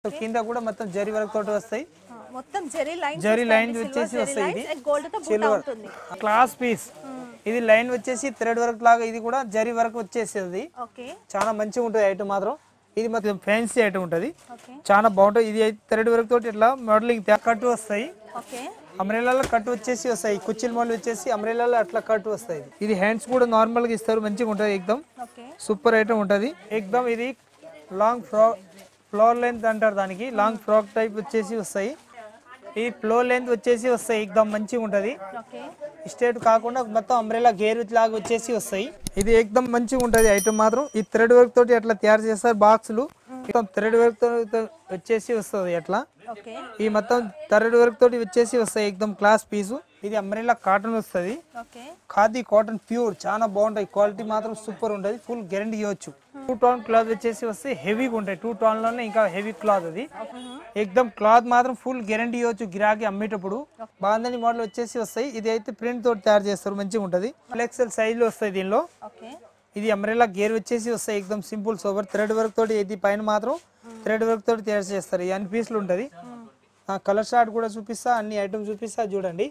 కింద కూడా మొత్తం జరి వర్క్ తోటి వస్తాయి ఆ, మొత్తం జెరీ లైన్ జరీ లైన్ వచ్చేసి వస్తాయి ఇది గోల్డ్ తో బుట్ట సిల్వర్ ఉంటుంది క్లాస్ పీస్ ఇది లైన్ వచ్చేసి థ్రెడ్ వర్క్ లాగా ఇది కూడా జరి వర్క్ వచ్చేసేది ఓకే చాలా మంచిగా ఉంటుంది ఐటమ్ మాత్రం ఇది మొత్తం ఫ్యాన్సీ ఐటమ్ ఉంటుంది ఓకే చాలా బాగుంటుంది ఇది థ్రెడ్ వర్క్ తోటి ఇట్లా మోడలింగ్ కట్టు వస్తాయి ఓకే అమ్రేలాలో కట్ వచ్చేసి వస్తాయి కుచ్చిల మోడల్ వచ్చేసి అమ్రేలాలో అట్లా కట్ వస్తాయి ఇది హ్యాండ్స్ కూడా నార్మల్ గా ఇస్తారు మంచిగా ఉంటుంది ఎక్దమ్ ఓకే సూపర్ ఐటమ్ ఉంటుంది ఎక్దమ్ ఇది లాంగ్ ఫ్రాక్ ఫ్లోర్ లెంత్ అంటారు దానికి లాంగ్ ఫ్రాక్ టైప్ వచ్చేసి వస్తాయి ఇది ఫ్లోర్ లెంత్ వచ్చేసి వస్తాయి ఎక్దమ్ మంచిగా ఉంటుంది ఓకే స్ట్రేట్ కాకుండా మొత్తం అంబ్రెలా గేర్ లాగా వచ్చేసి వస్తాయి ఇది ఎక్దమ్ మంచిగా ఉంటుంది ఐటమ్ మాత్రం ఈ థ్రెడ్ వర్క్ తోటి అట్లా తయారు చేస్తారు బాక్సులు మొత్తం థ్రెడ్ వర్క్ తో వచ్చేసి వస్తుంది అట్లా ఓకే ఈ మొత్తం థ్రెడ్ వర్క్ తోటి వచ్చేసి వస్తాయి ఎక్దమ్ క్లాస్ పీసు ఇది అంబ్రెలా కాటన్ వస్తుంది ఓకే ఖాదీ కాటన్ ప్యూర్ చాలా బాగుంటాయి క్వాలిటీ మాత్రం సూపర్ ఉంటుంది ఫుల్ గ్యారంటీ ఇవ్వచ్చు టూ టోన్ క్లాత్ వచ్చేసి వస్తే హెవీగా ఉంటాయి టూ టోన్ లోనే ఇంకా హెవీ క్లాత్ అది ఎక్దమ్ క్లాత్ మాత్రం ఫుల్ గ్యారంటీ ఇవ్వచ్చు గిరాకీ అమ్మేటప్పుడు బాందని మోడల్ వచ్చేసి వస్తాయి ఇది అయితే ప్రింట్ తోటి తయారు చేస్తారు మంచిగా ఉంటుంది ఎక్సెల్ సైజ్ లో వస్తాయి దీనిలో ఓకే ఇది అంబ్రెలా గేర్ వచ్చేసి వస్తాయి ఎక్దమ్ సింపుల్ సోబర్ థ్రెడ్ వర్క్ తోటి ఇది పైన మాత్రం థ్రెడ్ వర్క్ తోటి తయారు చేస్తారు ఈ అన్ని పీసులు ఉంటుంది కలర్ షార్ట్ కూడా చూపిస్తా అన్ని ఐటమ్ చూపిస్తా చూడండి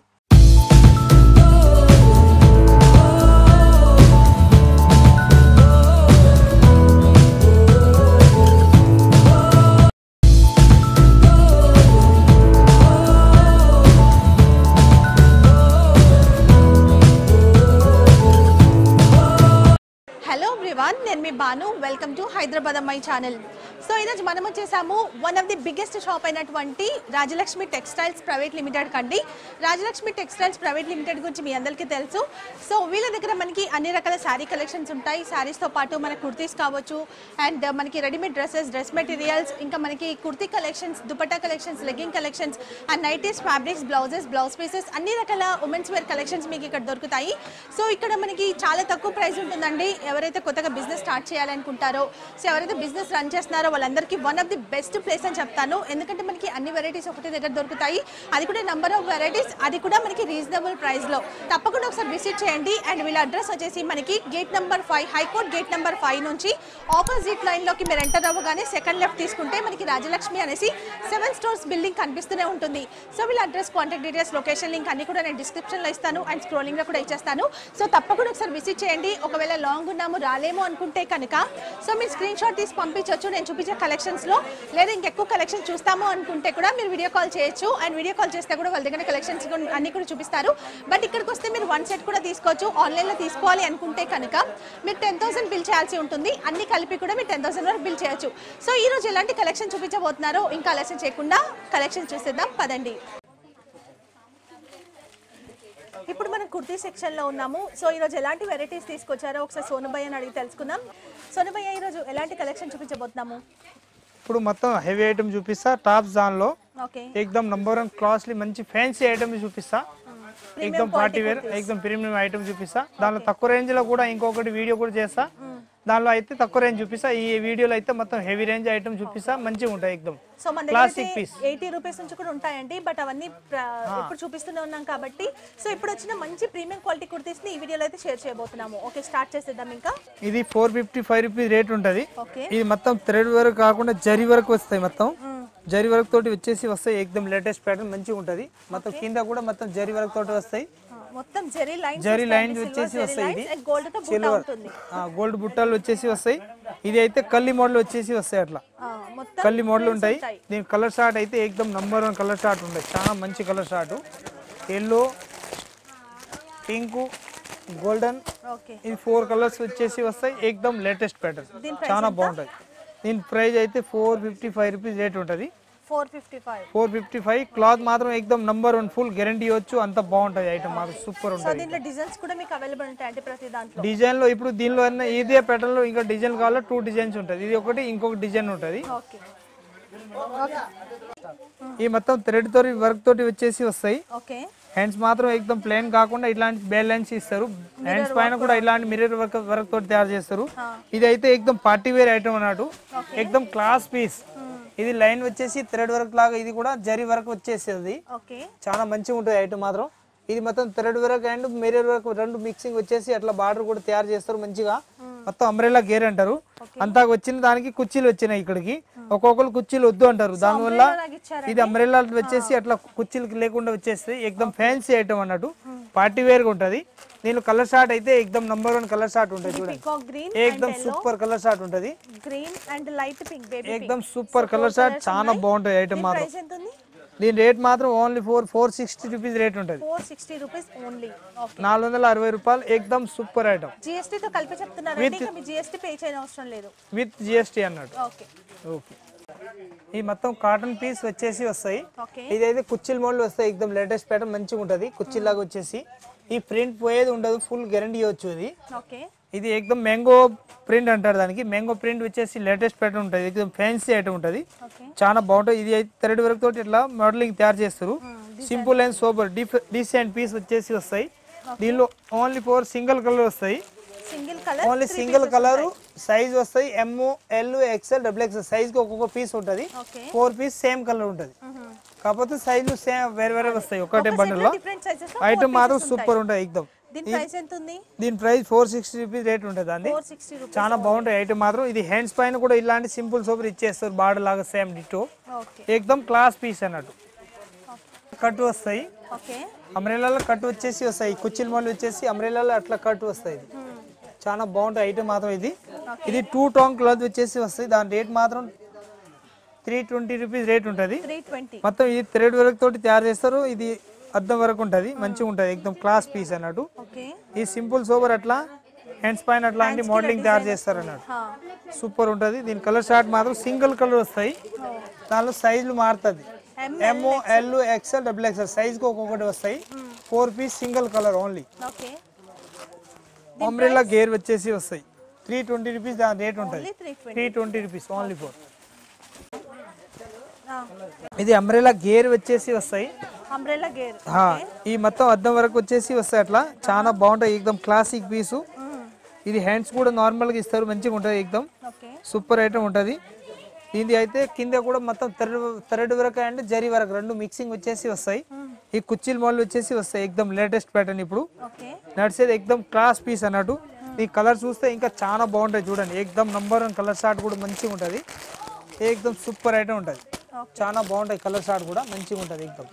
హలో ఎవ్రీవన్ నేను మీ బాను వెల్కమ్ టు హైదరాబాద్ అమ్మాయి ఛానల్ సో ఈరోజు మనం వచ్చేసాము one of the biggest shop అయినటువంటి రాజలక్ష్మి టెక్స్టైల్స్ ప్రైవేట్ లిమిటెడ్ కండి రాజలక్ష్మి టెక్స్టైల్స్ ప్రైవేట్ లిమిటెడ్ గురించి మీ అందరికీ తెలుసు సో వీళ్ళ దగ్గర మనకి అన్ని రకాల శారీ కలెక్షన్స్ ఉంటాయి శారీస్తో పాటు మన కుర్తీస్ కావచ్చు అండ్ మనకి రెడీమేడ్ డ్రెస్సెస్ డ్రెస్ మెటీరియల్స్ ఇంకా మనకి kurti collections dupatta collections legging collections and nighties fabrics blouses blouse pieces అన్ని రకాల ఉమెన్స్ వేర్ కలెక్షన్స్ మీకు ఇక్కడ దొరుకుతాయి సో ఇక్కడ మనకి చాలా తక్కువ ప్రైస్ ఉంటుందండి ఎవరైతే కొత్తగా బిజినెస్ స్టార్ట్ చేయాలనుకుంటారో సో ఎవరైతే బిజినెస్ రన్ చేస్తున్నారో వాళ్ళందరికీ one of the best place అని చెప్తాను ఎందుకంటే మనకి అన్ని వెరైటీస్ ఒకటి దగ్గర దొరుకుతాయి అది కూడా నెంబర్ ఆఫ్ వెరైటీస్ అది కూడా మనకి రీజనబుల్ ప్రైస్లో తప్పకుండా ఒకసారి విజిట్ చేయండి అండ్ వీళ్ళ అడ్రస్ వచ్చేసి మనకి gate number five high court gate number five నుంచి ఆపోజిట్ లైన్లోకి మీరు ఎంటర్ అవ్వగానే సెకండ్ లెఫ్ట్ తీసుకుంటే మనకి రాజలక్ష్మి అనేసి సెవెన్ స్టోర్స్ బిల్డింగ్ కనిపిస్తూనే ఉంటుంది సో వీళ్ళ address contact details location link అన్ని కూడా నేను డిస్క్రిప్షన్లో ఇస్తాను అండ్ స్క్రోలింగ్లో కూడా ఇచ్చేస్తాను సో తప్పకుండా ఒకసారి విజిట్ చేయండి ఒకవేళ లాంగ్ ఉన్నాము రాలేము అనుకుంటే కనుక సో మీరు స్క్రీన్ షాట్ తీసి పంపించవచ్చు నేను చూపించే కలెక్షన్స్లో లేదా ఇంకెక్కువ కలెక్షన్ చూస్తాము అనుకుంటే కూడా మీరు వీడియో కాల్ చేయొచ్చు అండ్ వీడియో కాల్ చేస్తే కూడా వాళ్ళ దగ్గర కలెక్షన్స్ అన్ని కూడా చూపిస్తారు బట్ ఇక్కడికి వస్తే మీరు వన్ సెట్ కూడా తీసుకోవచ్చు ఆన్లైన్లో తీసుకోవాలి అనుకుంటే కనుక మీరు టెన్ థౌసండ్ బిల్ చేయాల్సి ఉంటుంది అన్ని కలిపి కూడా మీరు టెన్ థౌసండ్ వరకు బిల్ చేయొచ్చు సో ఈ రోజు ఎలాంటి కలెక్షన్ చూపించబోతున్నారో ఇంకా ఆలస్యం చేయకుండా కలెక్షన్ చూసేద్దాం పదండి ఇప్పుడు మనం కుర్తీ సెక్షన్లో ఉన్నాము సో ఈరోజు ఎలాంటి వెరైటీస్ తీసుకొచ్చారో ఒకసారి సోనుభయ్య అని అడిగి తెలుసుకుందాం సోనుభయ్య ఈరోజు ఎలాంటి కలెక్షన్ చూపించబోతున్నాము ఇప్పుడు మొత్తం హెవీ ఐటమ్ చూపిస్తా టాప్స్ దానిలో ఓకే ఎక్దమ్ నంబర్ వన్ కాస్ట్లీ మంచి ఫ్యాన్సీ ఐటమ్ చూపిస్తా ఎక్దమ్ పార్టీ వేర్ ఎక్దమ్ ప్రీమియం ఐటమ్ చూపిస్తా దానిలో తక్కువ రేంజ్ లో కూడా ఇంకొకటి వీడియో కూడా చేస్తా దానిలో అయితే తక్కువ రేంజ్ చూపిస్తా ఈ వీడియోలో అయితే మొత్తం హెవీ రేంజ్ ఐటమ్ చూపిస్తా మంచిగా ఉంటాయి ఎక్దమ్ సో మన Classic దగ్గర piece. ఎయిటీ రూపీస్ నుంచి కూడా ఉంటాయండి బట్ అవన్నీ ప్ర- ఇప్పుడు చూపిస్తూనే ఉన్నాం కాబట్టి సో ఇప్పుడు వచ్చిన మంచి ప్రీమియం క్వాలిటీ కుర్తీస్ ని ఈ వీడియోలో అయితే షేర్ చేయబోతున్నాము ఓకే స్టార్ట్ చేసేద్దాం ఇంకా ఇది four fifty five rupees rate ఉంటది ఓకే ఇది మొత్తం థ్రెడ్ వర్క్ కాకుండా జరి వర్క్ వస్తాయి మొత్తం జరి వర్క్ తోటి వచ్చేసి వస్తాయి ఎక్దమ్ లేటెస్ట్ ప్యాటర్న్ మంచిగా ఉంటది మొత్తం కింద కూడా మొత్తం జరి వర్క్ తోటి వస్తాయి మొత్తం జెరీ లైన్స్ జరీ లైన్ వచ్చేసి వస్తాయి ఇది గోల్డ్ తో బుట్ట సిల్వర్ ఉంటుంది గోల్డ్ బుట్టాలు వచ్చేసి వస్తాయి ఇది అయితే కల్లి మోడల్ వచ్చేసి వస్తాయి అట్లా ఆ, మొత్తం కల్లి మోడల్ ఉంటాయి ఉంటాయి. దీని కలర్ షార్ట్ అయితే ఎక్దమ్ నంబర్ వన్ కలర్ షార్ట్ ఉంటాయి చాలా మంచి colour shade yellow pink golden okay ఇది ఫోర్ కలర్స్ వచ్చేసి వస్తాయి ఎక్దమ్ లేటెస్ట్ ప్యాటర్న్ దీని చాలా బాగుంటుంది దీని ప్రైస్ అయితే four fifty five rupees rate ఉంటుంది four fifty five four fifty five cloth మాత్రం ఎక్దమ్ నంబర్ వన్ ఫుల్ గ్యారంటీ ఇవ్వచ్చు అంత బాగుంటుంది ఐటమ్ మాత్రం సూపర్ సో ఉంటుంది దీంట్లో డిజైన్స్ కూడా మీకు అవైలబుల్ ఉంటాయి అంటే ప్రతి దాంట్లో డిజైన్ లో ఇప్పుడు దీనిలో అన్న ఇదే ప్యాటర్న్ లో ఇంకా డిజైన్ కావాలో టూ డిజైన్స్ ఉంటుంది ఇది ఒకటి ఇంకొక డిజైన్ ఉంటుంది ఓకే ఈ మొత్తం థ్రెడ్ తోటి వర్క్ తోటి వచ్చేసి వస్తాయి ఓకే హ్యాండ్స్ మాత్రం ఎక్దమ్ ప్లేన్ కాకుండా ఇలాంటి బేల్ లైన్స్ ఇస్తారు హ్యాండ్స్ పైన కూడా ఇలాంటి మిర్రర్ వర్క్ వర్క్ తోటి తయారు చేస్తారు ఇది అయితే ఎక్దమ్ పార్టీ వేర్ ఐటమ్ అన్నట్టు ఎక్దమ్ క్లాస్ పీస్ ఇది లైన్ వచ్చేసి థ్రెడ్ వర్క్ లాగా ఇది కూడా జరీ వర్క్ వచ్చేసేది ఓకే చాలా మంచిగా ఉంటుంది ఐటమ్ మాత్రం ఇది మొత్తం thread work and mirror work రెండు మిక్సింగ్ వచ్చేసి అట్లా బార్డర్ కూడా తయారు చేస్తారు మంచిగా మొత్తం అంబ్రెల్లా గేర్ అంటారు అంతా వచ్చిన దానికి కుర్చీలు వచ్చినాయి ఇక్కడికి ఒక్కొక్కరు కుర్చీలు వద్దు అంటారు దానివల్ల అలాగే ఇచ్చారు ఇది అంబ్రెల్లా వచ్చేసి అట్లా కుర్చీలకి లేకుండా వచ్చేస్తుంది ఎక్దమ్ ఫ్యాన్సీ ఐటమ్ అన్నట్టు పార్టీ వేర్ గా ఉంటది దీనిలో కలర్ షార్ట్ అయితే ఎక్దమ్ నంబర్ వన్ కలర్ షార్ట్ ఉంటుంది చూడండి పికాక్ గ్రీన్ ఎక్దమ్ సూపర్ కలర్ షార్ట్ ఉంటది green and light pink baby ఎక్దమ్ సూపర్ కలర్ షార్ట్ చాలా బాగుంటుంది ఐటమ్ మాత్రం ప్రైస్ ఎంత ఉంది దీని రేట్ మాత్రం only four four sixty rupees rate ఉంటుంది four sixty rupees only okay నాలుగు వందల అరవై రూపాయలు ఎక్దమ్ సూపర్ ఐటమ్ GST తో కలిపి చెప్తున్నారండి ఇంకా మీ జిఎస్టీ పే చేయని అవసరం లేదు విత్ జిఎస్టీ అన్నట్టు ఓకే ఓకే ఈ మొత్తం కాటన్ పీస్ వచ్చేసి వస్తాయి ఓకే ఇదైతే కుర్చీల మోడల్ వస్తాయి ఎక్దమ్ లేటెస్ట్ ప్యాటర్న్ మంచిగా ఉంటుంది కుర్చీలాగా వచ్చేసి ఈ ప్రింట్ పోయేది ఉండదు ఫుల్ గ్యారంటీ ఇవ్వచ్చు ఇది ఓకే ఇది ఎక్దమ్ మ్యాంగో ప్రింట్ అంటారు దానికి మ్యాంగో ప్రింట్ వచ్చేసి లేటెస్ట్ ప్యాటర్న్ ఉంటుంది ఎక్దమ్ ఫ్యాన్సీ ఐటమ్ ఉంటుంది ఓకే చాలా బాగుంటుంది ఇది అయితే థర్డ్ వరకు తోటి ఇట్లా మోడలింగ్ తయారు చేస్తారు simple and sober decent piece వచ్చేసి వస్తాయి దీనిలో ఓన్లీ ఫోర్ సింగిల్ కలర్ వస్తాయి single colour only single colour size వస్తాయి M L XL double XL size కి ఒక్కొక్క పీస్ ఉంటుంది okay four piece same colour ఉంటుంది కాకపోతే సైజులు సేమ్ వేరే వేరే వస్తాయి ఒకటే బండిల్ లో డిఫరెంట్ సైజెస్ ఐటమ్ మాత్రం సూపర్ ఉంటుంది ఎక్దమ్ దీని ప్రైస్ ఎంత ఉంది దీని price four sixty rupees rate ఉంటుంది దాన్ని ఫోర్ సిక్స్టీ రూపీస్ చాలా బాగుంటాయి ఐటమ్ మాత్రం ఇది హ్యాండ్స్ పైన కూడా ఇలాంటి సింపుల్ సూపర్ ఇచ్చేస్తారు బార్డర్ లాగా సేమ్ డిటో ఓకే ఎక్దమ్ క్లాస్ పీస్ అన్నట్టు కట్ వస్తాయి ఓకే అమ్రేలాలో కట్ వచ్చేసి వస్తాయి కుర్చీల మోడల్ వచ్చేసి అమ్రేలాలో అట్లా కట్ వస్తాయి ఇది చాలా బాగుంటుంది ఐటమ్ మాత్రం ఇది ఇది టూ టాంగ్ క్లాత్ వచ్చేసి వస్తాయి దాని రేట్ మాత్రం త్రీ ట్వంటీ రూపీస్ రేట్ ఉంటుంది త్రీ ట్వంటీ మొత్తం ఇది థ్రెడ్ వర్క్ తోటి తయారు చేస్తారు ఇది అద్దం వరకు ఉంటుంది మంచిగా ఉంటుంది ఎక్దమ్ క్లాస్ పీస్ అన్నట్టు ఓకే ఈ సింపుల్ సోబర్ అట్లా హ్యాండ్స్ పైన అట్లాంటి మోడలింగ్ తయారు చేస్తారు అన్నట్టు హా సూపర్ ఉంటుంది దీని కలర్ షార్ట్ మాత్రం సింగిల్ కలర్ వస్తాయి దానిలో సైజులు మారుతుంది M, M L XL double XL సైజ్కి ఒక్కొక్కటి వస్తాయి four piece single colour only okay umbrella గేర్ వచ్చేసి వస్తాయి త్రీ ట్వంటీ రూపీస్ దాని రేట్ ఉంటుంది only three twenty three twenty rupees only four ఇది అంబ్రెల్లా గేర్ వచ్చేసి వస్తాయి అంబ్రెల్లా గేర్ హా, ఈ మొత్తం అద్దం వరకు వచ్చేసి వస్తాయి అట్లా చాలా బాగుంటాయి ఎక్దమ్ క్లాసిక్ పీసు ఇది హ్యాండ్స్ కూడా నార్మల్గా ఇస్తారు మంచిగా ఉంటుంది ఎక్దమ్ ఓకే సూపర్ ఐటమ్ ఉంటుంది ఇది అయితే కింద కూడా మొత్తం థర్డ్ థర్డ్ వరకు అండ్ జరీ వరకు రెండు మిక్సింగ్ వచ్చేసి వస్తాయి ఈ కుర్చీల మోడల్ వచ్చేసి వస్తాయి ఎక్దమ్ లేటెస్ట్ ప్యాటర్న్ ఇప్పుడు ఓకే నడిచేది ఎక్దమ్ క్లాస్ పీస్ అన్నట్టు ఈ కలర్ చూస్తే ఇంకా చాలా బాగుంటాయి చూడండి ఎక్దమ్ నంబర్ వన్ కలర్ షార్ట్ కూడా మంచిగా ఉంటుంది ఎక్దమ్ సూపర్ ఐటమ్ ఉంటుంది చాలా బాగుంటాయి కలర్ షార్ట్ కూడా మంచిగా ఉంటుంది ఎక్దమ్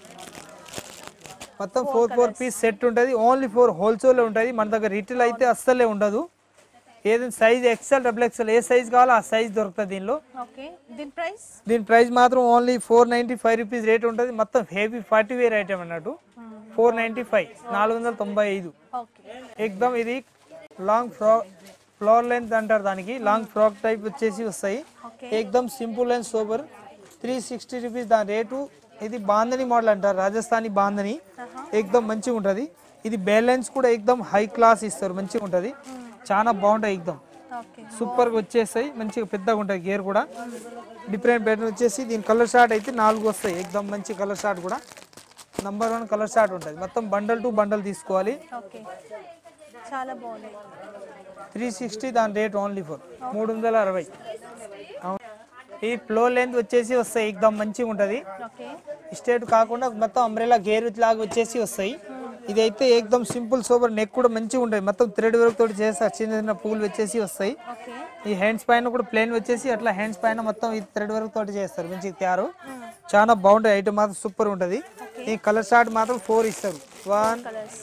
మొత్తం ఫోర్ ఫోర్ పీస్ సెట్ ఉంటుంది ఓన్లీ ఫోర్ హోల్సేల్ ఉంటుంది మన దగ్గర రిటైల్ అయితే అస్సలే ఉండదు ఏదైనా సైజ్ ఎక్సెల్ డబుల్ ఎక్సెల్ ఏ సైజ్ కావాలో ఆ సైజ్ దొరుకుతుంది దీనిలో ఓకే దీని ప్రైస్ దీని ప్రైస్ మాత్రం only four ninety five rupees rate ఉంటుంది మొత్తం హెవీ ఫార్టీ వేర్ ఐటమ్ అన్నట్టు ఫోర్ నైంటీ ఫైవ్ నాలుగు వందల తొంభై ఐదు ఓకే ఎక్దమ్ ఇది లాంగ్ ఫ్రాక్ ఫ్లోర్ లెంత్ అంటారు దానికి లాంగ్ ఫ్రాక్ టైప్ వచ్చేసి వస్తాయి ఓకే ఎక్దమ్ simple and super three sixty rupees దాని రేటు ఇది బాందని మోడల్ అంటారు రాజస్థానీ బాందని ఎక్దమ్ మంచిగా ఉంటుంది ఇది బ్యాలెన్స్ కూడా ఎక్దమ్ హై క్లాస్ ఇస్తారు మంచిగా ఉంటుంది చాలా బాగుంటాయి ఎక్దమ్ ఓకే సూపర్గా వచ్చేస్తాయి మంచిగా పెద్దగా ఉంటాయి గేర్ కూడా డిఫరెంట్ ప్యాటర్న్ వచ్చేసి దీని కలర్ షార్ట్ అయితే నాలుగు వస్తాయి ఎక్దమ్ మంచి కలర్ షార్ట్ కూడా నంబర్ వన్ కలర్ షార్ట్ ఉంటుంది మొత్తం బండల్ టు బండల్ తీసుకోవాలి ఓకే చాలా బాగున్నాయి త్రీ సిక్స్టీ దాని రేట్ ఓన్లీ ఫర్ మూడు వందల అరవై అవును. ఈ ఫ్లో లెంత్ వచ్చేసి వస్తాయి ఎక్దమ్ మంచిగా ఉంటుంది ఓకే స్టేట్ కాకుండా మొత్తం అంబ్రెలా గేర్ లాగా వచ్చేసి వస్తాయి ఇదైతే ఎక్దమ్ సింపుల్ సూపర్ నెక్ కూడా మంచిగా ఉంటుంది మొత్తం థ్రెడ్ వర్క్ తోటి చేస్తారు చిన్న చిన్న పూలు వచ్చేసి వస్తాయి ఓకే ఈ హ్యాండ్స్ పైన కూడా ప్లేన్ వచ్చేసి అట్లా హ్యాండ్స్ పైన మొత్తం ఈ థ్రెడ్ వర్క్ తోటి చేస్తారు మంచిగా తయారు చాలా బాగుంటాయి ఐటమ్ మాత్రం సూపర్ ఉంటుంది ఈ కలర్ షార్ట్ మాత్రం ఫోర్ ఇస్తారు one colours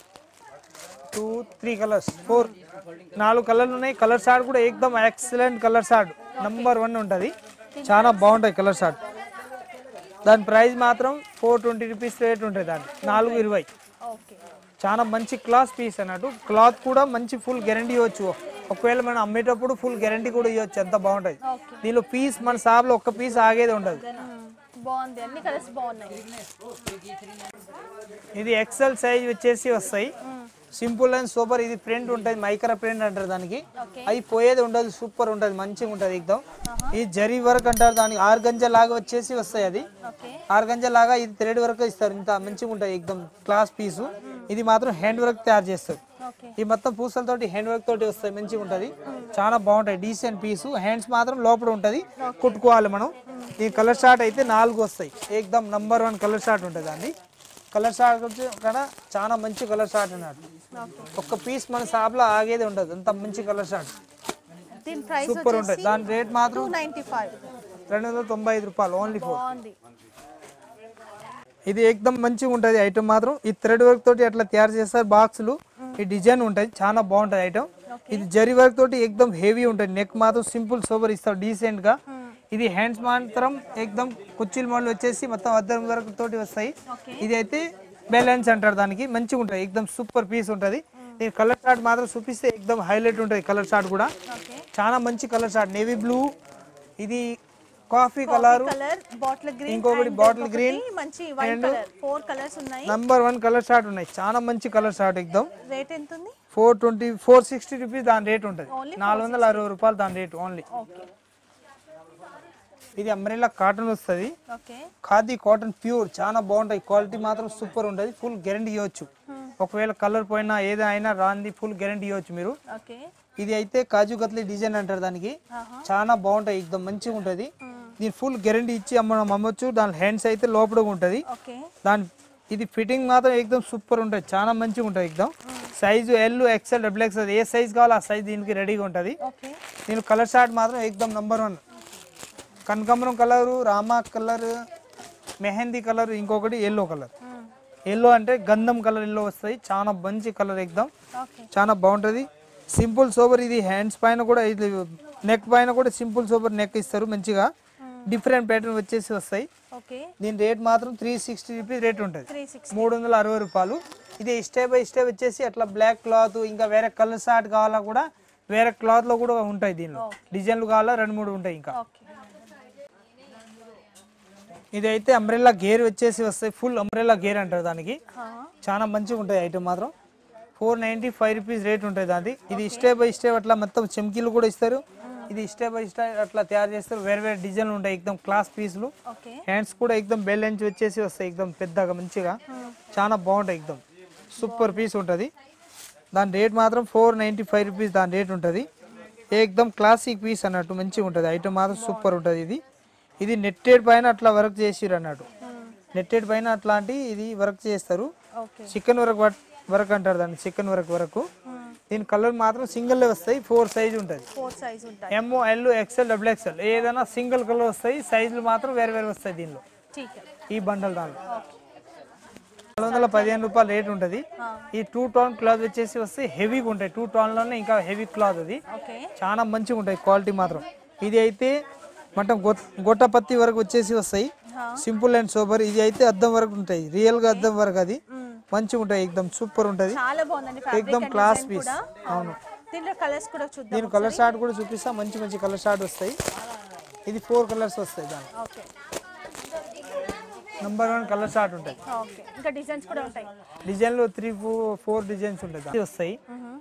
two three colours four నాలుగు కలర్లు ఉన్నాయి కలర్ షార్ట్ కూడా ఏకదమ్ excellent colour short number one ఉంటుంది చాలా బాగుంటాయి కలర్ షార్ట్ దాని ప్రైస్ మాత్రం ఫోర్ ట్వంటీ రూపీస్ రేట్ ఉంటుంది దాని నాలుగు ఇరవై ఓకే చాలా మంచి క్లాత్ పీస్ అన్నట్టు క్లాత్ కూడా మంచి ఫుల్ గ్యారంటీ ఇవ్వచ్చు ఒకవేళ మనం అమ్మేటప్పుడు ఫుల్ గ్యారంటీ కూడా ఇవ్వచ్చు ఎంత బాగుంటుంది ఓకే దీనిలో పీస్ మన షాప్లో ఒక్క పీస్ ఆగేది ఉండదు బాగుంది అన్ని కలర్స్ బాగున్నాయి ఇది ఎక్సెల్ సైజ్ వచ్చేసి వస్తాయి సింపుల్ అండ్ సూపర్ ఇది ప్రింట్ ఉంటుంది మైక్రా ప్రింట్ అంటారు దానికి ఓకే అది పోయేది ఉండదు సూపర్ ఉంటుంది మంచిగా ఉంటుంది ఎక్దమ్ ఈ జరీ వర్క్ అంటారు దానికి ఆరు గంజ లాగా వచ్చేసి వస్తాయి అది ఓకే ఆరు గంజ లాగా ఇది థ్రెడ్ వర్క్ ఇస్తారు ఇంత మంచిగా ఉంటుంది ఎక్దమ్ క్లాస్ పీసు ఇది మాత్రం హ్యాండ్ వర్క్ తయారు చేస్తారు ఓకే ఈ మొత్తం పూసలతోటి హ్యాండ్ వర్క్ తోటి వస్తాయి మంచిగా ఉంటుంది చాలా బాగుంటాయి డీసెంట్ పీసు హ్యాండ్స్ మాత్రం లోపల ఉంటుంది కుట్టుకోవాలి మనం ఈ కలర్ షార్ట్ అయితే నాలుగు వస్తాయి ఏకదమ్ నంబర్ వన్ కలర్ షార్ట్ ఉంటుంది అండి కలర్ షార్ట్ వచ్చి కూడా చాలా మంచి కలర్ షార్ట్ అన్నట్టు ఓకే ఒక్క పీస్ మన షాప్లో ఆగేది ఉండదు అంత మంచి కలర్ షార్ట్ దీని ప్రైస్ సూపర్ ఉంటుంది దాని రేట్ టూ మాత్రం నైన్టీ ఫైవ్ రెండు వందల తొంభై ఐదు రూపాయలు ఓన్లీ ఫోర్ బాగుంది ఇది ఎక్దమ్ మంచిగా ఉంటుంది ఐటమ్ మాత్రం ఈ థ్రెడ్ వర్క్ తోటి అట్లా తయారు చేస్తారు బాక్సులు ఈ డిజైన్ ఉంటుంది చాలా బాగుంటుంది ఐటమ్ ఇది జరీ వర్క్ తోటి ఎక్దమ్ హెవీ ఉంటుంది నెక్ మాత్రం సింపుల్ సోబర్ ఇస్తారు డీసెంట్ గా ఇది హ్యాండ్స్ మాత్రం ఎక్దమ్ కుర్చీల మోడల్ వచ్చేసి మొత్తం అద్దం వర్క్ తోటి వస్తాయి ఓకే ఇది అయితే బ్యాలెన్స్ అంటారు దానికి మంచిగా ఉంటుంది ఎక్దమ్ సూపర్ పీస్ ఉంటుంది దీని కలర్ షార్ట్ మాత్రం చూపిస్తే ఎక్దమ్ హైలైట్ ఉంటుంది కలర్ షార్ట్ కూడా ఓకే చాలా మంచి కలర్ షార్ట్ నేవీ బ్లూ ఇది coffee colour colour bottle green ఇంకొకటి bottle green మంచి white and- colour four colours ఉన్నాయి నంబర్ వన్ కలర్ షార్ట్ ఉన్నాయి చాలా మంచి కలర్ షార్ట్ ఎక్దమ్ రేట్ ఎంత ఉంది four twenty four sixty rupees దాని రేట్ ఉంటుంది Only నాలుగు వందల అరవై రూపాయలు దాని రేట్ ఓన్లీ ఓకే ఇది అంబ్రెల్లా కాటన్ వస్తుంది ఓకే ఖాదీ కాటన్ ప్యూర్ చాలా బాగుంటాయి క్వాలిటీ మాత్రం సూపర్ ఉంటుంది ఫుల్ గ్యారంటీ ఇవ్వచ్చు ఒకవేళ కలర్ పోయినా ఏదైనా రాంది ఫుల్ గ్యారంటీ ఇవ్వచ్చు మీరు ఓకే ఇది అయితే కాజు కత్లీ డిజైన్ అంటారు దానికి ఆహా. చాలా బాగుంటాయి ఎక్దమ్ మంచిగా ఉంటుంది దీని ఫుల్ గ్యారంటీ ఇచ్చి అమ్మడం అమ్మొచ్చు దాని హ్యాండ్స్ అయితే లోపల ఉంటుంది ఓకే దాని ఇది ఫిట్టింగ్ మాత్రం ఎక్దమ్ సూపర్ ఉంటుంది చాలా మంచిగా ఉంటుంది ఎక్దమ్ size L XL double XL ఏ సైజ్ కావాలో ఆ సైజ్ దీనికి రెడీగా ఉంటుంది ఓకే దీని కలర్ షార్ట్ మాత్రం ఎక్దమ్ నంబర్ వన్ కనకాంబరం colour Rama colour mehndi colour ఇంకొకటి ఎల్లో కలర్ ఎల్లో అంటే గంధం కలర్ ఎల్లో వస్తాయి చాలా మంచి కలర్ ఎక్దమ్ ఓకే చాలా బాగుంటుంది సింపుల్ సోబర్ ఇది హ్యాండ్స్ పైన కూడా ఇది నెక్ పైన కూడా సింపుల్ సోబర్ నెక్ ఇస్తారు మంచిగా డిఫరెంట్ ప్యాటర్న్ వచ్చేసి వస్తాయి ఓకే దీని రేట్ మాత్రం త్రీ సిక్స్టీ రూపీస్ రేట్ ఉంటుంది త్రీ సిక్స్ మూడు వందల అరవై రూపాయలు ఇది స్టెప్ బై స్టెప్ వచ్చేసి అట్లా బ్లాక్ క్లాత్ ఇంకా వేరే కలర్ షార్ట్ కావాలా కూడా వేరే క్లాత్ లో కూడా ఉంటాయి దీనిలో డిజైన్లు కావాలా రెండు మూడు ఉంటాయి ఇంకా ఓకే ఇది అయితే అంబ్రెల్లా గేర్ వచ్చేసి వస్తాయి ఫుల్ అంబ్రెల్లా గేర్ అంటారు దానికి చాలా మంచిగా ఉంటాయి ఐటమ్ మాత్రం four ninety five rupees rate ఉంటుంది దాది ఇది స్టెప్ బై స్టెప్ అట్లా మొత్తం చెమ్కీలు కూడా ఇస్తారు ఇది స్టెప్ బై స్టెప్ అట్లా తయారు చేస్తారు వేరే వేరే డిజైన్లు ఉంటాయి ఎక్దమ్ క్లాస్ పీసులు ఓకే హ్యాండ్స్ కూడా ఎక్దమ్ బెల్ ఎంచి వచ్చేసి వస్తాయి ఎక్దమ్ పెద్దగా మంచిగా చాలా బాగుంటాయి ఎక్దమ్ సూపర్ పీస్ ఉంటుంది దాని రేట్ మాత్రం ఫోర్ నైంటీ ఫైవ్ రూపీస్ దాని రేట్ ఉంటుంది ఏకదమ్ క్లాసిక్ పీస్ అన్నట్టు మంచిగా ఉంటుంది ఐటమ్ మాత్రం సూపర్ ఉంటుంది ఇది ఇది నెట్టెడ్ పైన అట్లా వర్క్ చేసిరు అన్నట్టు నెట్టెడ్ పైన అట్లాంటి ఇది వర్క్ చేస్తారు ఓకే చికెన్ వర్క్ వర్క్ అంటారు దాన్ని చికెన్ వర్క్ వరకు దీని కలర్ మాత్రం సింగిల్ వస్తాయి ఫోర్ సైజ్ ఉంటుంది ఫోర్ సైజ్ ఉంటాయి M L XL double XL ఏదైనా సింగిల్ కలర్ వస్తాయి సైజులు మాత్రం వేరే వేరే వస్తాయి దీనిలో ठीक है ఈ బండల్ దానిలో ఓకే నాలుగు వందల పదిహేను రూపాయలు రేట్ ఉంటుంది ఈ టూ టోన్ క్లాత్ వచ్చేసి వస్తే హెవీగా ఉంటాయి టూ టోన్లోనే ఇంకా హెవీ క్లాత్ అది ఓకే చాలా మంచిగా ఉంటాయి క్వాలిటీ మాత్రం ఇది అయితే మొత్తం గొట్ గొట్టపత్తి వరకు వచ్చేసి వస్తాయి సింపుల్ అండ్ సూపర్ ఇది అయితే అద్దం వరకు ఉంటాయి రియల్ గా అద్దం వరకు అది మంచిగా ఉంటాయి ఎక్దమ్ సూపర్ ఉంటుంది చాలా బాగుందండి ఫ్యాబ్రిక్ ఎక్దమ్ అండ్ క్లాస్ డిజైన్ పీస్ కూడా అవును దీంట్లో కలర్స్ కూడా చూద్దాం దీని కలర్ షార్ట్ కూడా చూపిస్తా మంచి మంచి కలర్ షార్ట్ వస్తాయి ఇది ఫోర్ కలర్స్ వస్తాయి దాని okay number one colour short ఉంటాయి ఓకే ఇంకా డిజైన్స్ కూడా ఉంటాయి డిజైన్లో త్రీ ఫోర్ డిజైన్స్ ఉంటాయి దాని. వస్తాయి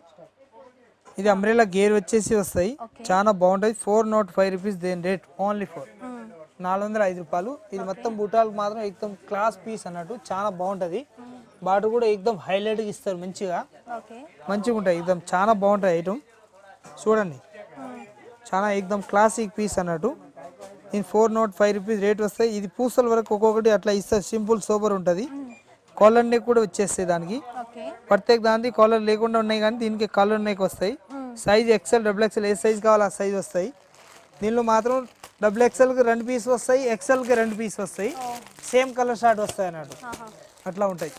ఇది అంబ్రెలా గేర్ వచ్చేసి వస్తాయి చాలా బాగుంటుంది ఫోర్ నాట్ ఫైవ్ రూపీస్ దేని రేట్ ఓన్లీ ఫోర్ నాలుగు వందల ఐదు రూపాయలు ఇది మొత్తం బుటాలకు మాత్రం ఎక్దమ్ క్లాస్ పీస్ అన్నట్టు చాలా బాగుంటుంది బాటు కూడా ఎక్దమ్ హైలైట్గా ఇస్తారు మంచిగా ఓకే మంచిగా ఉంటాయి ఎక్దమ్ చాలా బాగుంటాయి ఐటమ్ చూడండి చాలా ఎక్దమ్ క్లాసిక్ పీస్ అన్నట్టు ఇది four nought five rupees rate వస్తాయి ఇది పూసల వరకు ఒక్కొక్కటి అట్లా ఇస్తారు సింపుల్ సూపర్ ఉంటుంది కాలర్ నెక్ కూడా వచ్చేస్తాయి దానికి ఓకే ప్రత్యేక దానికి కాలర్ లేకుండా ఉన్నాయి కానీ దీనికి కాలర్ నెక్ వస్తాయి సైజ్ ఎక్సెల్ డబుల్ ఎక్సెల్ ఏ సైజ్ కావాలో ఆ సైజ్ వస్తాయి దీనిలో మాత్రం డబుల్ ఎక్సెల్కి రెండు పీస్ వస్తాయి ఎక్సెల్కి రెండు పీస్ వస్తాయి సేమ్ కలర్ షార్ట్ వస్తాయి అన్నట్టు ఆహా. అట్లా ఉంటాయి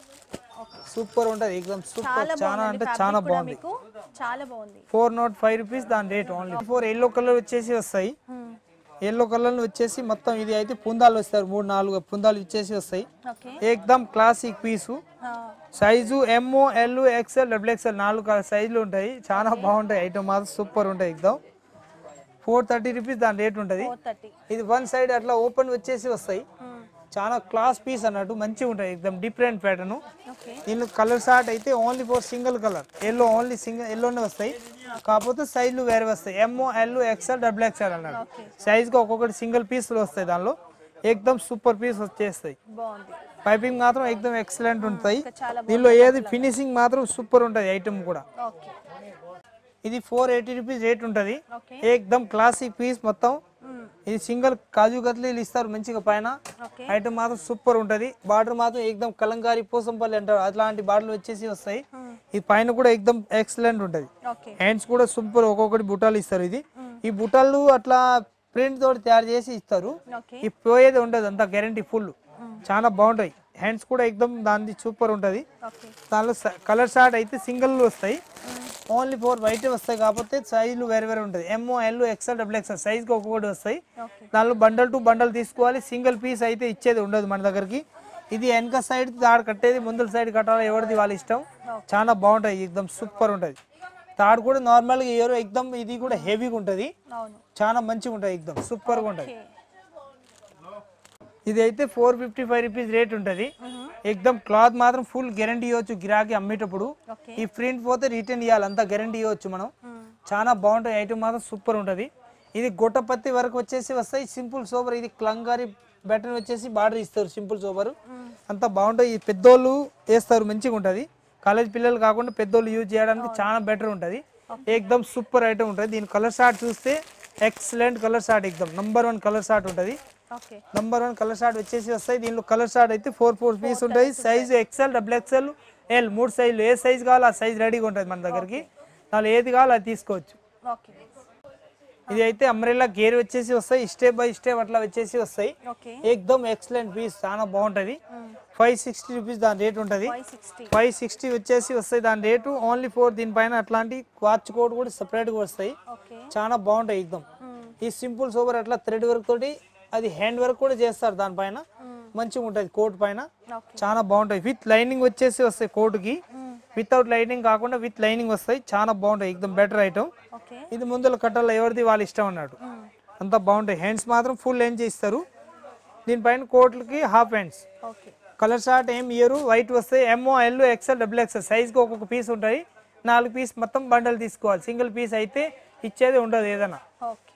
సూపర్ ఉంటుంది ఎక్దమ్ సూపర్ చాలా చాలా బాగుంది అంటే fabric చాలా కూడా బాగుంది మీకు చాలా బాగుంది ఫోర్ నాట్ ఫైవ్ రూపీస్ దాని rate only four yellow colour వచ్చేసి వస్తాయి ఎల్లో కలర్ వచ్చేసి మొత్తం ఇది అయితే పుందాలు వస్తారు మూడు నాలుగు పుందాలు ఇచ్చేసి వస్తాయి ఓకే ఏకదమ్ classic piece size M L XL double XL నాలుగు క- సైజులు ఉంటాయి చాలా బాగుంటాయి ఐటమ్ మాత్రం సూపర్ ఉంటాయి ఎక్దమ్ ఫోర్ థర్టీ రూపీస్ దాని రేట్ ఉంటుంది ఫోర్ థర్టీ ఇది వన్ సైడ్ అట్లా ఓపెన్ వచ్చేసి వస్తాయి చాలా క్లాస్ పీస్ అన్నట్టు మంచిగా ఉంటాయి ఎక్దమ్ డిఫరెంట్ ప్యాటర్న్ ఓకే దీనిలో కలర్ షార్ట్ అయితే only four single colour yellow only single ఎల్లోనే వస్తాయి కాకపోతే సైజులు వేరే వస్తాయి M L XL double XL అన్నాడు ఓకే సైజ్కి ఒక్కొక్కటి సింగిల్ పీసులు వస్తాయి దానిలో ఎక్దమ్ సూపర్ పీస్ వచ్చేస్తాయి బాగుంది పైపింగ్ మాత్రం ఎక్దమ్ ఎక్సలెంట్ ఉంటాయి ఇంకా చాలా దీనిలో ఏది ఫినిషింగ్ మాత్రం సూపర్ ఉంటుంది ఐటమ్ కూడా ఓకే ఇది ఫోర్ ఎయిటీ రూపీస్ రేట్ ఉంటుంది ఓకే ఏకదమ్ క్లాసిక్ పీస్ మొత్తం ఇది సింగిల్ కాజు కత్లీలు ఇస్తారు మంచిగా పైన ఓకే ఐటమ్ మాత్రం సూపర్ ఉంటుంది బార్డర్ మాత్రం ఏకదమ్ కలంకారీ పోసంపల్లి అంటారు అట్లాంటి బార్డర్లు వచ్చేసి వస్తాయి ఈ పైన కూడా ఎక్దమ్ ఎక్సలెంట్ ఉంటుంది ఓకే హ్యాండ్స్ కూడా సూపర్ ఒక్కొక్కటి బుట్టాలు ఇస్తారు ఇది ఈ బుట్టాలు అట్లా ప్రింట్ తోటి తయారు చేసి ఇస్తారు ఓకే ఈ పోయేది ఉండదు అంత గ్యారంటీ ఫుల్ చాలా బాగుంటాయి హ్యాండ్స్ కూడా ఎక్దమ్ దాని సూపర్ ఉంటుంది ఓకే దానిలో కలర్ షార్ట్ అయితే సింగిల్ వస్తాయి ఓన్లీ ఫోర్ వైట్ వస్తాయి కాకపోతే సైజులు వేరే వేరే ఉంటుంది M L XL double XL సైజ్కి ఒక్కొక్కటి వస్తాయి ఓకే దానిలో బండల్ టు బండల్ తీసుకోవాలి సింగిల్ పీస్ అయితే ఇచ్చేది ఉండదు మన దగ్గరికి ఇది వెనక సైడ్ తాడు కట్టేది ముందల సైడ్ కట్టాలి ఎవరిది వాళ్ళ ఇష్టం చాలా బాగుంటుంది ఎక్దమ్ సూపర్ ఉంటుంది తాడు కూడా నార్మల్గా ఎవరు ఎక్దమ్ ఇది కూడా హెవీగా ఉంటుంది అవును చాలా మంచిగా ఉంటుంది ఎక్దమ్ సూపర్గా ఉంటుంది ఓకే ఇది అయితే four fifty five rupees rate ఉంటుంది ఎక్దమ్ క్లాత్ మాత్రం ఫుల్ గ్యారంటీ ఇవ్వచ్చు గిరాకీ అమ్మేటప్పుడు ఓకే ఈ ప్రింట్ పోతే రిటర్న్ ఇవ్వాలి అంత గ్యారంటీ ఇవ్వచ్చు మనం చాలా బాగుంటుంది ఐటమ్ మాత్రం సూపర్ ఉంటుంది ఇది గొట్టపత్తి వరకు వచ్చేసి వస్తాయి సింపుల్ సోబర్ ఇది క్లంగారి బటన్ వచ్చేసి బార్డర్ ఇస్తారు సింపుల్ సోబర్ అంత బాగుంటుంది ఈ పెద్దోళ్ళు వేస్తారు మంచిగా ఉంటుంది కాలేజ్ పిల్లలు కాకుండా పెద్దోళ్ళు యూజ్ చేయడానికి చాలా బెటర్ ఉంటుంది ఎక్దమ్ సూపర్ ఐటమ్ ఉంటుంది దీని కలర్ షార్ట్ చూస్తే ఎక్సలెంట్ కలర్ షార్ట్ ఎక్దమ్ నంబర్ వన్ కలర్ షార్ట్ ఉంటుంది okay number one colour short వచ్చేసి వస్తాయి దీనిలో కలర్ షార్ట్ అయితే ఫోర్ ఫోర్ పీస్ ఉంటాయి size XL double XL L మూడు సైజులు ఏ సైజ్ కావాలో ఆ సైజ్ రెడీగా ఉంటుంది మన దగ్గరికి దానిలో ఏది కావాలో అది తీసుకోవచ్చు ఓకే ఇది అయితే అంబ్రెల్లా గేర్ వచ్చేసి వస్తాయి స్టెప్ బై స్టెప్ అట్లా వచ్చేసి వస్తాయి ఓకే ఎక్దమ్ ఎక్సలెంట్ పీస్ చాలా బాగుంటుంది ఫైవ్ సిక్స్టీ రూపీస్ దాని రేట్ ఉంటుంది ఫైవ్ సిక్స్టీ ఫైవ్ సిక్స్టీ వచ్చేసి వస్తాయి దాని రేటు ఓన్లీ ఫోర్ దీనిపైన అట్లాంటి వాచ్ కోడ్ కూడా సపరేట్గా వస్తాయి ఓకే చాలా బాగుంటాయి ఎక్దమ్ ఈ సింపుల్ సోబర్ అట్లా థ్రెడ్ వర్క్ తోటి అది హ్యాండ్ వర్క్ కూడా చేస్తారు దానిపైన మంచిగా ఉంటుంది కోట్ పైన ఓకే చాలా బాగుంటాయి విత్ లైనింగ్ వచ్చేసి వస్తాయి కోటుకి వితౌట్ లైనింగ్ కాకుండా విత్ లైనింగ్ వస్తాయి చాలా బాగుంటాయి ఎక్దమ్ బెటర్ ఐటమ్ ఓకే ఇది ముందర కట్టాల ఎవరిది వాళ్ళ ఇష్టం అన్నట్టు అంతా బాగుంటాయి హ్యాండ్స్ మాత్రం ఫుల్ లెంజ్ ఇస్తారు దీనిపైన కోట్లకి half hands okay colour short ఏం ఇయరు వైట్ వస్తాయి M L XL double XL సైజ్కి ఒక్కొక్క పీస్ ఉంటాయి నాలుగు పీస్ మొత్తం బండల్ తీసుకోవాలి సింగిల్ పీస్ అయితే ఇచ్చేది ఉండదు ఏదైనా ఓకే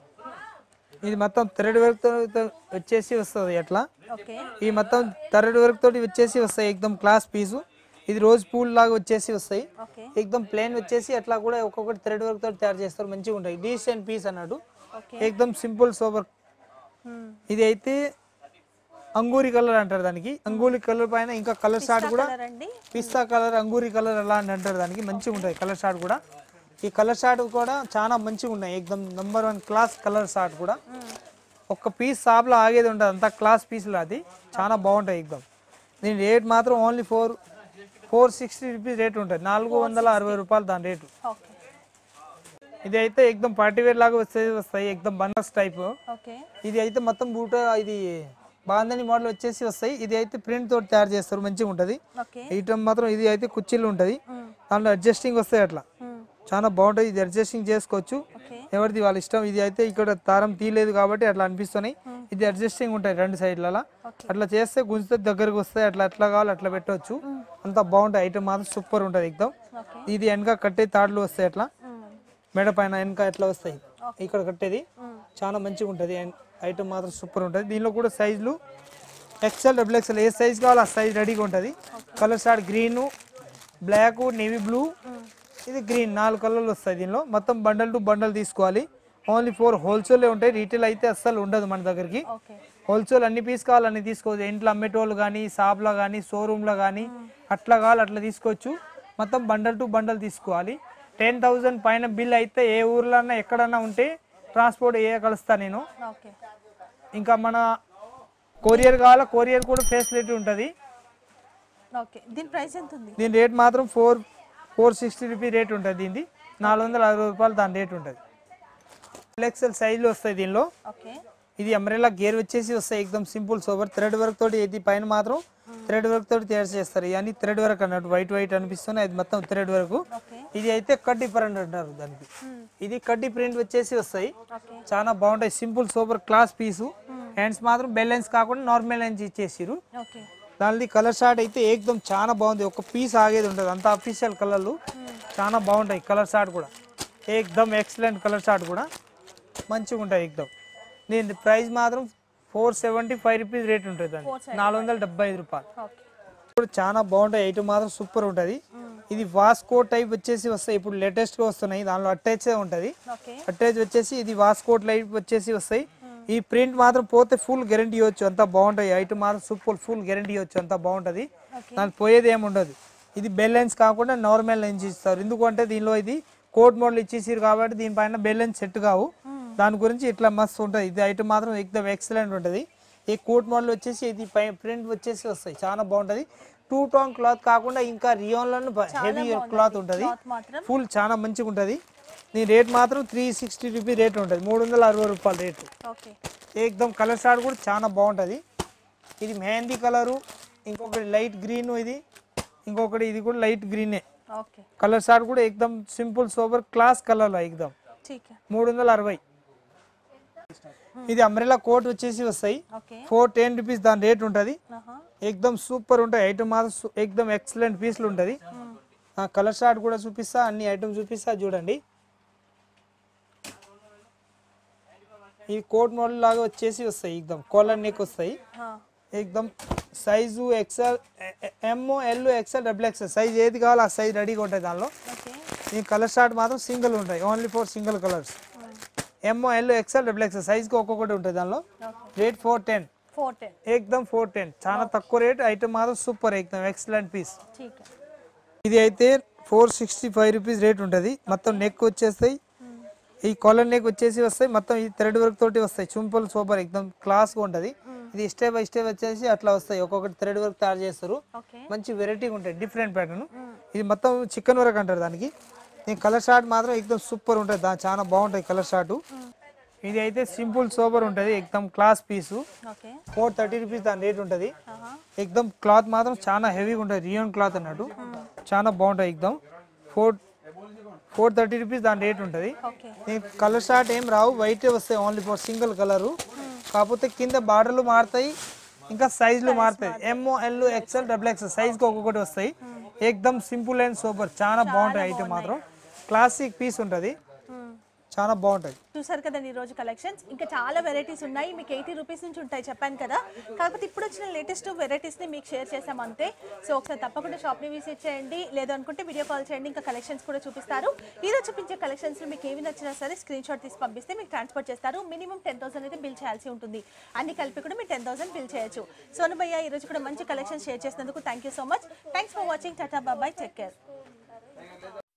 ఇది మొత్తం థ్రెడ్ వర్క్ తో వచ్చేసి వస్తుంది ఎట్లా ఓకే ఈ మొత్తం థ్రెడ్ వర్క్ తోటి వచ్చేసి వస్తాయి ఎక్దమ్ క్లాస్ పీసు ఇది రోజ్ పూల్ లాగా వచ్చేసి వస్తాయి ఓకే ఎక్దమ్ ప్లేన్ వచ్చేసి అట్లా కూడా ఒక్కొక్కటి థ్రెడ్ వర్క్ తోటి తయారు చేస్తారు మంచిగా ఉంటాయి డీసెంట్ పీస్ అన్నట్టు ఓకే ఎక్దమ్ సింపుల్ సోబర్ ఇది అయితే అంగూరి కలర్ అంటారు దానికి అంగూరి కలర్ పైన ఇంకా కలర్ షార్ట్ కూడా కలర్ అండి పిస్తా కలర్ అంగూరి కలర్ అలా అని అంటారు దానికి మంచిగా ఉంటుంది కలర్ షార్ట్ కూడా ఈ కలర్ షార్ట్ కూడా చాలా మంచిగా ఉన్నాయి ఎక్దమ్ number one class colour short కూడా ఒక్క పీస్ షాప్లో ఆగేది ఉంటుంది అంత క్లాస్ పీస్లో అది చాలా బాగుంటాయి ఎక్దమ్ దీని రేట్ మాత్రం only four four sixty rupees rate ఉంటుంది నాలుగు వందల అరవై రూపాయలు దాని రేటు ఓకే ఇది అయితే ఎక్దమ్ పార్టీ వేర్ లాగా వస్తాయి వస్తాయి ఎక్దమ్ బన్నర్స్ టైప్ ఓకే ఇది అయితే మొత్తం బూట ఇది బాందని మోడల్ వచ్చేసి వస్తాయి ఇది అయితే ప్రింట్ తోటి తయారు చేస్తారు మంచిగా ఉంటుంది ఓకే ఐటమ్ మాత్రం ఇది అయితే కుర్చీలు ఉంటుంది దాంట్లో అడ్జస్టింగ్ వస్తాయి అట్లా చాలా బాగుంటుంది ఇది అడ్జస్టింగ్ చేసుకోవచ్చు ఓకే ఎవరిది వాళ్ళ ఇష్టం ఇది అయితే ఇక్కడ దారం తీయలేదు కాబట్టి అట్లా అనిపిస్తున్నాయి ఇది అడ్జస్టింగ్ ఉంటాయి రెండు సైడ్లలో అట్లా చేస్తే గుంజితే దగ్గరకు వస్తాయి అట్లా ఎట్లా కావాలి అట్లా పెట్టవచ్చు అంత బాగుంటాయి ఐటమ్ మాత్రం సూపర్ ఉంటుంది ఎక్దమ్ ఓకే ఇది వెనక కట్టే తాడులు వస్తాయి అట్లా మెడ పైన వెనక ఎట్లా వస్తాయి ఇక్కడ కట్టేది చాలా మంచిగా ఉంటుంది ఐటమ్ మాత్రం సూపర్ ఉంటుంది దీనిలో కూడా సైజులు ఎక్సెల్ డబుల్ ఎక్సెల్ ఏ సైజ్ కావాలో ఆ సైజ్ రెడీగా ఉంటుంది colour short green black navy blue ఇది గ్రీన్ నాలుగు కలర్లు వస్తాయి దీనిలో మొత్తం బండల్ టు బండల్ తీసుకోవాలి ఓన్లీ ఫోర్ హోల్సేల్ ఉంటాయి రీటైల్ అయితే అస్సలు ఉండదు మన దగ్గరికి ఓకే హోల్సేల్ అన్ని పీస్ కావాలి అన్ని తీసుకోవచ్చు ఇంట్లో అమ్మేటోళ్ళు కానీ షాప్లో కానీ షోరూంలో కానీ అట్లా కావాలి అట్లా తీసుకోవచ్చు మొత్తం బండల్ టు బండల్ తీసుకోవాలి టెన్ థౌజండ్ పైన బిల్ అయితే ఏ ఊర్లో అన్నా ఎక్కడన్నా ఉంటే ట్రాన్స్పోర్ట్ ఏ కలుస్తా నేను ఓకే ఇంకా మన కొరియర్ కావాలా కొరియర్ కూడా ఫెసిలిటీ ఉంటుంది ఓకే దీని ప్రైస్ ఎంత ఉంది దీని రేట్ మాత్రం four four sixty rupee rate ఉంటుంది దీనిది నాలుగు వందల అరవై రూపాయలు దాని రేట్ ఉంటుంది ఎక్సెల్ సైజులు వస్తాయి దీనిలో ఓకే ఇది అంబ్రెల్లా గేర్ వచ్చేసి వస్తాయి ఎక్దమ్ సింపుల్ సోబర్ థ్రెడ్ వర్క్ తోటి ఇది పైన మాత్రం థ్రెడ్ వర్క్ తోటి తయారు చేస్తారు ఇవన్నీ థ్రెడ్ వర్క్ అన్నట్టు వైట్ వైట్ అనిపిస్తున్నాయి అది మొత్తం థ్రెడ్ వర్క్ ఓకే ఇది అయితే కడ్డీ ప్రింట్ అంటారు దానికి ఇది కడ్డీ ప్రింట్ వచ్చేసి వస్తాయి ఓకే చాలా బాగుంటాయి simple super class piece hands మాత్రం బెలెన్స్ కాకుండా నార్మల్ లెన్స్ ఇచ్చేసిరు ఓకే దానిది కలర్ షార్ట్ అయితే ఏకదం చాలా బాగుంది ఒక పీస్ ఆగేది ఉంటుంది అంత అఫీషియల్ కలర్లు చాలా బాగుంటాయి కలర్ షార్ట్ కూడా ఏకదమ్ ఎక్సలెంట్ కలర్ షార్ట్ కూడా మంచిగా ఉంటాయి ఏకదమ్ దీని ప్రైస్ మాత్రం four seventy five rupees rate ఉంటుంది దాన్ని నాలుగు వందల డెబ్బై ఐదు రూపాయలు ఓకే ఇప్పుడు చాలా బాగుంటాయి ఐటమ్ మాత్రం సూపర్ ఉంటుంది ఇది వాస్కో టైప్ వచ్చేసి వస్తాయి ఇప్పుడు లేటెస్ట్గా వస్తున్నాయి దానిలో అటాచ్ ఉంటుంది ఓకే అటాచ్ వచ్చేసి ఇది వాస్కోట్ లైట్ వచ్చేసి వస్తాయి ఈ ప్రింట్ మాత్రం పోతే ఫుల్ గ్యారంటీ ఇవ్వచ్చు అంత బాగుంటాయి ఐటమ్ మాత్రం సూపర్ ఫుల్ గ్యారంటీ ఇవ్వచ్చు అంత బాగుంటుంది ఓకే దానికి పోయేది ఏమి ఉండదు ఇది బెల్ లెన్స్ కాకుండా నార్మల్ లెన్స్ ఇస్తారు ఎందుకంటే దీనిలో ఇది కోట్ మోడల్ ఇచ్చేసారు కాబట్టి దీనిపైన బెల్ లెన్స్ సెట్ కావు దాని గురించి ఇట్లా మస్తు ఉంటుంది ఇది ఐటమ్ మాత్రం ఎక్దమ్ ఎక్సలెంట్ ఉంటుంది ఈ కోట్ మోడల్ వచ్చేసి ఇది పై ప్రింట్ వచ్చేసి వస్తాయి చాలా బాగుంటుంది టూ టోన్ క్లాత్ కాకుండా ఇంకా రియోన్లో హెవీ క్లాత్ ఉంటుంది క్లాత్ మాత్రం ఫుల్ చాలా మంచిగా ఉంటుంది దీని రేట్ మాత్రం త్రీ సిక్స్టీ రూపీ రేట్ ఉంటుంది మూడు వందల అరవై రూపాయల రేటు ఓకే ఏకదమ్ కలర్ షార్ట్ కూడా చాలా బాగుంటుంది ఇది మెహందీ కలరు ఇంకొకటి లైట్ గ్రీన్ ఇది ఇంకొకటి ఇది కూడా లైట్ గ్రీనే ఓకే కలర్ షార్ట్ కూడా ఏకదమ్ సింపుల్ సోబర్ క్లాస్ కలర్లో ఏకదమ్ ठीक है మూడు వందల అరవై ఇది అంబ్రెలా కోట్ వచ్చేసి వస్తాయి ఓకే ఫోర్ టెన్ రూపీస్ దాని రేట్ ఉంటుంది ఆహా ఏకదమ్ సూపర్ ఉంటాయి ఐటమ్ మాత్రం సు- ఏకదమ్ ఎక్సలెంట్ పీస్లు ఉంటుంది ఆ కలర్ షార్ట్ కూడా చూపిస్తా అన్ని ఐటమ్ చూపిస్తా చూడండి ఈ కోట్ మోడల్ లాగా వచ్చేసి వస్తాయి ఏకదమ్ కాలర్ నెక్ వస్తాయి हाँ ఏకదమ్ size XL M L XL double XL size ఏది కావాలో ఆ సైజ్ రెడీగా ఉంటాయి దానిలో ఓకే ఈ కలర్ షార్ట్ మాత్రం సింగిల్ ఉంటాయి only four single colours M L XL double XL సైజ్కి ఒక్కొక్కటి ఉంటుంది దానిలో rate four ten four ten ఏకదమ్ ఫోర్ టెన్ చాలా తక్కువ రేట్ ఐటమ్ మాత్రం సూపర్ ఏకదమ్ ఎక్సలెంట్ పీస్ ठीक है ఇది అయితే four sixty five rupees rate ఉంటుంది మొత్తం నెక్ వచ్చేస్తాయి ఈ కాలర్ నెక్ వచ్చేసి వస్తాయి మొత్తం ఈ థ్రెడ్ వర్క్ తోటి వస్తాయి సింపుల్ సూపర్ ఎక్దమ్ క్లాస్గా ఉంటుంది ఇది స్టెప్ బై స్టెప్ వచ్చేసి అట్లా వస్తాయి ఒక్కొక్కటి థ్రెడ్ వర్క్ తయారు చేస్తారు ఓకే మంచి వెరైటీగా ఉంటాయి డిఫరెంట్ ప్యాటర్న్ ఇది మొత్తం చికెన్ వర్క్ అంటారు దానికి ఈ కలర్ షార్ట్ మాత్రం ఎక్దమ్ సూపర్ ఉంటుంది దా చాలా బాగుంటుంది కలర్ షార్ట్ ఇది అయితే సింపుల్ సూపర్ ఉంటుంది ఎక్దమ్ class piece okay four thirty rupees దాని రేట్ ఉంటుంది ఆహా ఎక్దమ్ క్లాత్ మాత్రం చాలా హెవీగా ఉంటుంది రియోన్ క్లాత్ అన్నట్టు చాలా బాగుంటుంది ఎక్దమ్ ఫోర్ ఫోర్ థర్టీ రూపీస్ దాని రేట్ ఉంటుంది ఓకే నీకు కలర్ షార్ట్ ఏం రావు వైట్ వస్తాయి ఓన్లీ ఫర్ సింగిల్ కలరు కాకపోతే కింద బార్డర్లు మారుతాయి ఇంకా సైజులు మారుతాయి ఎంఓ ఎల్ ఎక్స్ఎల్ డబుల్ ఎక్స్ఎల్ సైజ్కి ఒక్కొక్కటి వస్తాయి ఏకదమ్ సింపుల్ అండ్ సూపర్ చాలా బాగుంటాయి ఐటమ్ మాత్రం క్లాసిక్ పీస్ ఉంటుంది చాలా బాగుంటుంది చూసారు కదండి ఈ రోజు కలెక్షన్స్ ఇంకా చాలా వెరైటీస్ ఉన్నాయి మీకు ఎయిటీ రూపీస్ నుంచి ఉంటాయి చెప్పాను కదా కాకపోతే ఇప్పుడు వచ్చిన లేటెస్ట్ వెరైటీస్ని మీకు షేర్ చేసాం అంతే సో ఒకసారి తప్పకుండా షాప్ని విజిట్ చేయండి లేదనుకుంటే వీడియో కాల్ చేయండి ఇంకా కలెక్షన్స్ కూడా చూపిస్తారు ఈ రోజు చూపించే కలెక్షన్స్ మీకు ఏవి నచ్చినా సరే స్క్రీన్ షాట్ తీసి పంపిస్తే మీకు ట్రాన్స్పోర్ట్ చేస్తారు మినిమం టెన్ థౌసండ్ అయితే బిల్ చేయాల్సి ఉంటుంది అన్ని కలిపి కూడా మీరు టెన్ థౌసండ్ బిల్ చేయొచ్చు సోను భయ్య ఈ రోజు కూడా మంచి కలెక్షన్ షేర్ చేసినందుకు thank you so much thanks for watching tata bye bye take care